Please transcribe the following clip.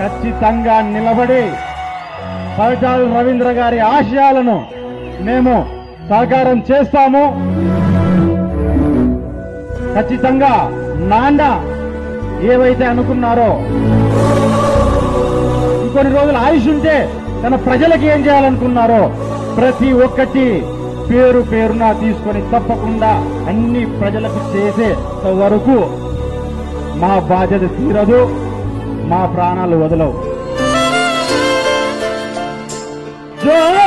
ఖచ్చితంగా నిలబడి పరచాల రవీంద్ర గారి ఆశయాలను మేము సాకారం చేస్తాము ఖచ్చితంగా నాన్న ఏవైతే అనుకున్నారో ఇంకొన్ని రోజులు ఆయుష్ ఉంటే తన ప్రజలకు ఏం చేయాలనుకున్నారో ప్రతి ఒక్కటి పేరు పేరున తీసుకొని తప్పకుండా అన్ని ప్రజలకు చేసే వరకు మా బాధ్యత తీరదు మా ప్రాణాలు వదలవు జోహార్